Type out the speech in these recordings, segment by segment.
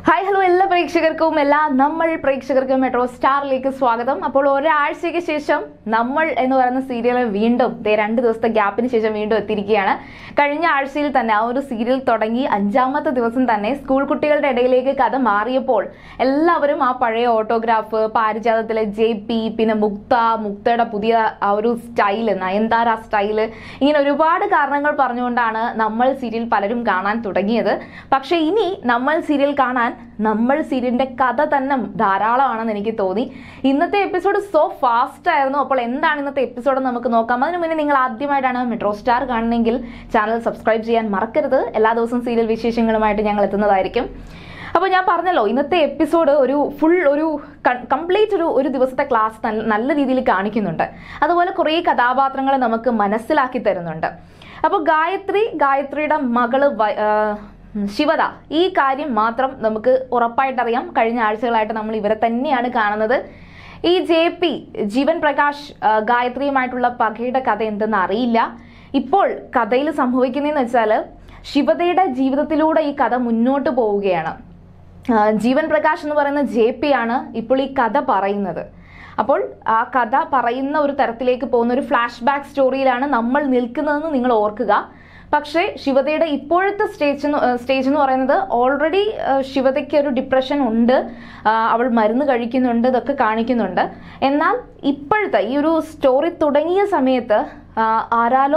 hi hello എല്ലാ പ്രേക്ഷകർക്കും എല്ലാ നമ്മൾ പ്രേക്ഷകർക്കും മെട്രോ സ്റ്റാറിലേക്ക് സ്വാഗതം അപ്പോൾ ഒരാഴ്ചയ്ക്ക് ശേഷം നമ്മൾ എന്ന് പറയുന്ന സീരിയൽ വീണ്ടും ദേ രണ്ട് ദിവസത്തെ ഗ്യാപ്പിന് ശേഷം വീണ്ടും എത്തിയിരിക്കുകയാണ് കഴിഞ്ഞ ആഴ്ചയിൽ തന്നെ ആ ഒരു സീരിയൽ തുടങ്ങി അഞ്ചാമത്തെ ദിവസം തന്നെ സ്കൂൾ കുട്ടികളുടെ ഇടയിലേക്ക് കഥ മാറിയപ്പോൾ എല്ലാവരും ആ പഴയ ഓട്ടോഗ്രാഫ് പാരിജാതത്തിലെ ജെ പി പിന്നെ മുക്ത മുക്തയുടെ പുതിയ ആ ഒരു സ്റ്റൈല് നയൻതാര സ്റ്റൈല് ഇങ്ങനെ ഒരുപാട് കാരണങ്ങൾ പറഞ്ഞുകൊണ്ടാണ് നമ്മൾ സീരിയൽ പലരും കാണാൻ തുടങ്ങിയത് പക്ഷേ ഇനി നമ്മൾ സീരിയൽ കാണാൻ നമ്മൾ സീരിയലിന്റെ കഥ തന്നെ ധാരാളമാണെന്ന് എനിക്ക് തോന്നി ഇന്നത്തെ എപ്പിസോഡ് സോ ഫാസ്റ്റ് ആയിരുന്നു അപ്പോൾ എന്താണ് ഇന്നത്തെ എപ്പിസോഡ് നമുക്ക് നോക്കാം അതിനു മുന്നേ നിങ്ങൾ ആദ്യമായിട്ടാണ് മെട്രോ സ്റ്റാർ കാണുന്നെങ്കിൽ ചാനൽ സബ്സ്ക്രൈബ് ചെയ്യാൻ മറക്കരുത് എല്ലാ ദിവസവും സീരിയൽ വിശേഷങ്ങളുമായിട്ട് ഞങ്ങൾ എത്തുന്നതായിരിക്കും അപ്പോൾ ഞാൻ പറഞ്ഞല്ലോ ഇന്നത്തെ എപ്പിസോഡ് ഒരു ഫുൾ ഒരു കംപ്ലീറ്റ് ഒരു ഒരു ദിവസത്തെ ക്ലാസ് നല്ല രീതിയിൽ കാണിക്കുന്നുണ്ട് അതുപോലെ കുറേ കഥാപാത്രങ്ങളെ നമുക്ക് മനസ്സിലാക്കി തരുന്നുണ്ട് അപ്പോൾ ഗായത്രി ഗായത്രിയുടെ മകള് വ- ആ, ശിവത ഈ കാര്യം മാത്രം നമുക്ക് ഉറപ്പായിട്ടറിയാം കഴിഞ്ഞ ആഴ്ചകളായിട്ട് നമ്മൾ ഇവരെ തന്നെയാണ് കാണുന്നത് ഈ ജെ പി ജീവൻ പ്രകാശ് ആ, ഗായത്രിയുമായിട്ടുള്ള പകയുടെ കഥ എന്തെന്ന് അറിയില്ല ഇപ്പോൾ കഥയിൽ സംഭവിക്കുന്നതെന്ന് വെച്ചാൽ ശിവതയുടെ ജീവിതത്തിലൂടെ ഈ കഥ മുന്നോട്ട് പോവുകയാണ് ആ, ജീവൻ പ്രകാശ് എന്ന് പറയുന്ന ജെ പി ആണ് ഇപ്പോൾ ഈ കഥ പറയുന്നത് അപ്പോൾ ആ കഥ പറയുന്ന ഒരു തരത്തിലേക്ക് പോകുന്ന ഒരു ഫ്ലാഷ് ബാക്ക് സ്റ്റോറിയിലാണ് നമ്മൾ നിൽക്കുന്നതെന്ന് നിങ്ങൾ ഓർക്കുക പക്ഷേ ശിവതയുടെ ഇപ്പോഴത്തെ സ്റ്റേജ് എന്ന് സ്റ്റേജ് എന്ന് പറയുന്നത് ഓൾറെഡി ശിവതയ്ക്ക് ഒരു ഡിപ്രഷൻ ഉണ്ട് ആ, അവൾ മരുന്ന് കഴിക്കുന്നുണ്ട് ഇതൊക്കെ കാണിക്കുന്നുണ്ട് എന്നാൽ ഇപ്പോഴത്തെ ഈ ഒരു സ്റ്റോറി തുടങ്ങിയ സമയത്ത് ആ, ആരാലോ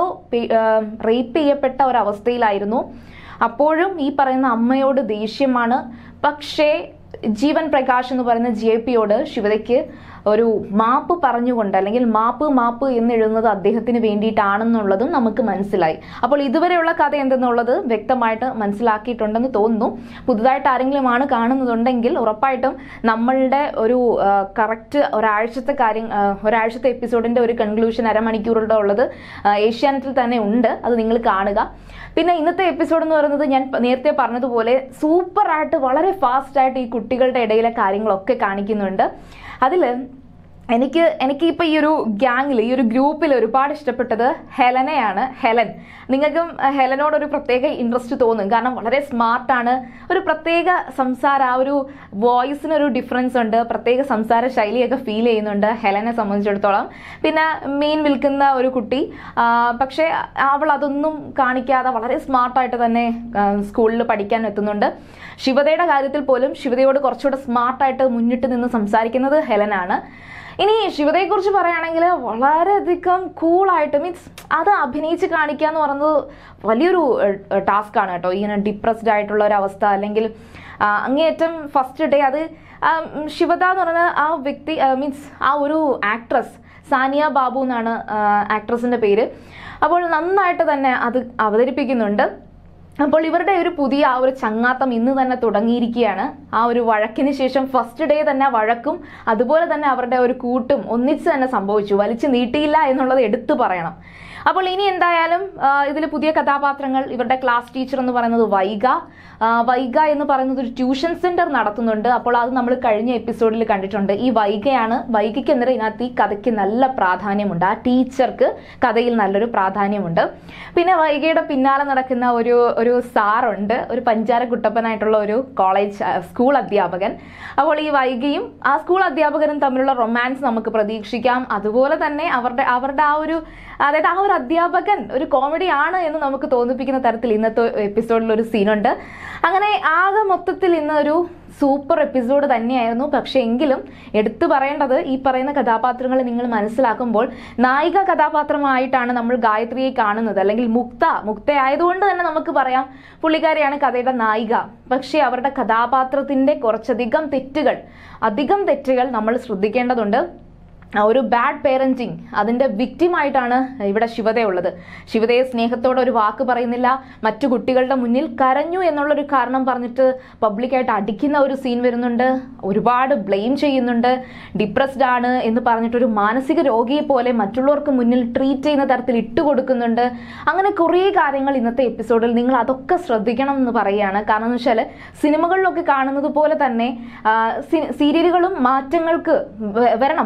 റേപ്പ് ചെയ്യപ്പെട്ട ഒരവസ്ഥയിലായിരുന്നു അപ്പോഴും ഈ പറയുന്ന അമ്മയോട് ദേഷ്യമാണ് പക്ഷേ ജീവൻ പ്രകാശ് എന്ന് പറയുന്ന ജെ പിയോട് ശിവതയ്ക്ക് ഒരു മാപ്പ് പറഞ്ഞുകൊണ്ട് അല്ലെങ്കിൽ മാപ്പ് മാപ്പ് എന്നെഴുതുന്നത് അദ്ദേഹത്തിന് വേണ്ടിയിട്ടാണെന്നുള്ളതും നമുക്ക് മനസ്സിലായി അപ്പോൾ ഇതുവരെയുള്ള കഥ എന്തെന്നുള്ളത് വ്യക്തമായിട്ട് മനസ്സിലാക്കിയിട്ടുണ്ടെന്ന് തോന്നുന്നു പുതുതായിട്ട് ആരെങ്കിലും ആണ് കാണുന്നതുണ്ടെങ്കിൽ ഉറപ്പായിട്ടും നമ്മളുടെ ഒരു കറക്റ്റ് ഒരാഴ്ചത്തെ കാര്യം ആ, ഒരാഴ്ചത്തെ എപ്പിസോഡിന്റെ ഒരു കൺക്ലൂഷൻ അരമണിക്കൂറുടെ ഉള്ളത് ആ, ഏഷ്യാനെറ്റിൽ തന്നെ ഉണ്ട് അത് നിങ്ങൾ കാണുക പിന്നെ ഇന്നത്തെ എപ്പിസോഡ് എന്ന് പറയുന്നത് ഞാൻ പ- നേരത്തെ പറഞ്ഞതുപോലെ സൂപ്പറായിട്ട് വളരെ ഫാസ്റ്റ് ആയിട്ട് ഈ കുട്ടികളുടെ ഇടയിലെ കാര്യങ്ങളൊക്കെ കാണിക്കുന്നുണ്ട് അതിൽ എനിക്ക് എനിക്ക് ഇപ്പൊ ഈ ഒരു ഗ്യാങ്ങിൽ ഈ ഒരു ഗ്രൂപ്പിൽ ഒരുപാട് ഇഷ്ടപ്പെട്ടത് ഹെലനയാണ് ഹെലൻ നിങ്ങൾക്കും അഹ്, ഹെലനോട് ഒരു പ്രത്യേക ഇൻട്രസ്റ്റ് തോന്നും കാരണം വളരെ സ്മാർട്ടാണ് ഒരു പ്രത്യേക സംസാര ആ ഒരു വോയിസിന് ഒരു ഡിഫറൻസ് ഉണ്ട് പ്രത്യേക സംസാര ശൈലിയൊക്കെ ഫീൽ ചെയ്യുന്നുണ്ട് ഹെലനെ സംബന്ധിച്ചിടത്തോളം പിന്നെ മീൻ വിൽക്കുന്ന ഒരു കുട്ടി ആ, പക്ഷേ അവൾ അതൊന്നും കാണിക്കാതെ വളരെ സ്മാർട്ടായിട്ട് തന്നെ സ്കൂളിൽ പഠിക്കാൻ എത്തുന്നുണ്ട് ശിവതയുടെ കാര്യത്തിൽ പോലും ശിവതയോട് കുറച്ചുകൂടെ സ്മാർട്ടായിട്ട് മുന്നിട്ട് നിന്ന് സംസാരിക്കുന്നത് ഹെലനാണ് ഇനി ശിവതയെക്കുറിച്ച് പറയുകയാണെങ്കിൽ വളരെയധികം കൂളായിട്ട് മീൻസ് അത് അഭിനയിച്ച് കാണിക്കുക എന്ന് പറയുന്നത് വലിയൊരു ടാസ്ക് ആണ് കേട്ടോ ഇങ്ങനെ ഡിപ്രസ്ഡ് ആയിട്ടുള്ള ഒരു അവസ്ഥ അല്ലെങ്കിൽ ആ, അങ്ങേയറ്റം ഫസ്റ്റ് ഡേ അത് ആ, ഉം, ശിവത എന്ന് പറയുന്ന ആ വ്യക്തി മീൻസ് ആ ഒരു ആക്ട്രസ് സാനിയ ബാബു എന്നാണ് ആക്ട്രസിന്റെ പേര് അപ്പോൾ നന്നായിട്ട് തന്നെ അത് അവതരിപ്പിക്കുന്നുണ്ട് അപ്പോൾ ഇവരുടെ ഒരു പുതിയ ആ ഒരു ചങ്ങാത്തം ഇന്ന് തന്നെ തുടങ്ങിയിരിക്കുകയാണ് ആ ഒരു വഴക്കിന് ശേഷം ഫസ്റ്റ് ഡേ തന്നെ വഴക്കും അതുപോലെ തന്നെ അവരുടെ ഒരു കൂട്ടും ഒന്നിച്ച് തന്നെ സംഭവിച്ചു വലിച്ചു നീട്ടിയില്ല എന്നുള്ളത് എടുത്തു പറയണം അപ്പോൾ ഇനി എന്തായാലും ഇതിൽ പുതിയ കഥാപാത്രങ്ങൾ ഇവരുടെ ക്ലാസ് ടീച്ചർ എന്ന് പറയുന്നത് വൈഗ ആ, വൈഗ എന്ന് പറയുന്നത് ഒരു ട്യൂഷൻ സെന്റർ നടത്തുന്നുണ്ട് അപ്പോൾ അത് നമ്മൾ കഴിഞ്ഞ എപ്പിസോഡിൽ കണ്ടിട്ടുണ്ട് ഈ വൈഗയാണ് വൈഗയ്ക്ക് എന്തിനാ ഇതിനകത്ത് ഈ കഥയ്ക്ക് നല്ല പ്രാധാന്യമുണ്ട് ആ ടീച്ചർക്ക് കഥയിൽ നല്ലൊരു പ്രാധാന്യമുണ്ട് പിന്നെ വൈഗയുടെ പിന്നാലെ നടക്കുന്ന ഒരു ഒരു സാറുണ്ട് ഒരു പഞ്ചാര കുട്ടപ്പനായിട്ടുള്ള ഒരു കോളേജ് ആ, സ്കൂൾ അധ്യാപകൻ അപ്പോൾ ഈ വൈഗയും ആ സ്കൂൾ അധ്യാപകനും തമ്മിലുള്ള റൊമാൻസ് നമുക്ക് പ്രതീക്ഷിക്കാം അതുപോലെ തന്നെ അവരുടെ അവരുടെ ആ ഒരു അതായത് ആ ഒരു അധ്യാപകൻ ഒരു കോമഡി ആണ് എന്ന് നമുക്ക് തോന്നിപ്പിക്കുന്ന തരത്തിൽ ഇന്നത്തെ എപ്പിസോഡിൽ ഒരു സീനുണ്ട് അങ്ങനെ ആകെ മൊത്തത്തിൽ ഇന്നൊരു സൂപ്പർ എപ്പിസോഡ് തന്നെയായിരുന്നു പക്ഷെ എങ്കിലും എടുത്തു പറയേണ്ടത് ഈ പറയുന്ന കഥാപാത്രങ്ങൾ നിങ്ങൾ മനസ്സിലാക്കുമ്പോൾ നായിക കഥാപാത്രമായിട്ടാണ് നമ്മൾ ഗായത്രിയെ കാണുന്നത് അല്ലെങ്കിൽ മുക്ത മുക്ത ആയതുകൊണ്ട് തന്നെ നമുക്ക് പറയാം പുള്ളിക്കാരിയാണ് കഥയുടെ നായിക പക്ഷേ അവരുടെ കഥാപാത്രത്തിന്റെ കുറച്ചധികം തെറ്റുകൾ അധികം തെറ്റുകൾ നമ്മൾ ശ്രദ്ധിക്കേണ്ടതുണ്ട് ആ ഒരു ബാഡ് പേരന്റിങ് അതിന്റെ വിക്റ്റിമായിട്ടാണ് ഇവിടെ ശിവതയുള്ളത് ശിവതയെ സ്നേഹത്തോടെ ഒരു വാക്ക് പറയുന്നില്ല മറ്റു കുട്ടികളുടെ മുന്നിൽ കരഞ്ഞു എന്നുള്ളൊരു കാരണം പറഞ്ഞിട്ട് പബ്ലിക്കായിട്ട് അടിക്കുന്ന ഒരു സീൻ വരുന്നുണ്ട് ഒരുപാട് ബ്ലെയിം ചെയ്യുന്നുണ്ട് ഡിപ്രസ്ഡ് ആണ് എന്ന് പറഞ്ഞിട്ട് ഒരു മാനസിക രോഗിയെ പോലെ മറ്റുള്ളവർക്ക് മുന്നിൽ ട്രീറ്റ് ചെയ്യുന്ന തരത്തിൽ ഇട്ട് കൊടുക്കുന്നുണ്ട് അങ്ങനെ കുറേ കാര്യങ്ങൾ ഇന്നത്തെ എപ്പിസോഡിൽ നിങ്ങൾ അതൊക്കെ ശ്രദ്ധിക്കണം എന്ന് പറയുകയാണ് കാരണം എന്ന് വെച്ചാൽ സിനിമകളിലൊക്കെ കാണുന്നത് പോലെ തന്നെ ആ, സി- സീരിയലുകളും മാറ്റങ്ങൾക്ക് വ- വരണം മാറി മാറി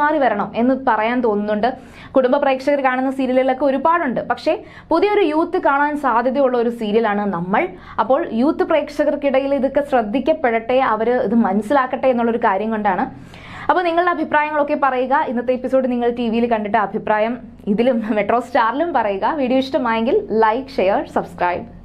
മാറി വരണം എന്ന് പറയാൻ തോന്നുന്നുണ്ട് കുടുംബ പ്രേക്ഷകർ കാണുന്ന സീരിയലുകളൊക്കെ ഒരുപാടുണ്ട് പക്ഷേ പുതിയൊരു യൂത്ത് കാണാൻ സാധ്യതയുള്ള ഒരു സീരിയലാണ് നമ്മൾ അപ്പോൾ യൂത്ത് പ്രേക്ഷകർക്കിടയിൽ ഇതൊക്കെ ശ്രദ്ധിക്കപ്പെടട്ടെ അവർ ഇത് മനസ്സിലാക്കട്ടെ എന്നുള്ളൊരു കാര്യം കൊണ്ടാണ് അപ്പോൾ നിങ്ങളുടെ അഭിപ്രായങ്ങളൊക്കെ പറയുക ഇന്നത്തെ എപ്പിസോഡ് നിങ്ങൾ ടി വിയിൽ കണ്ടിട്ട് അഭിപ്രായം ഇതിലും മെട്രോ സ്റ്റാറിലും പറയുക വീഡിയോ ഇഷ്ടമായെങ്കിൽ ലൈക്ക് ഷെയർ സബ്സ്ക്രൈബ്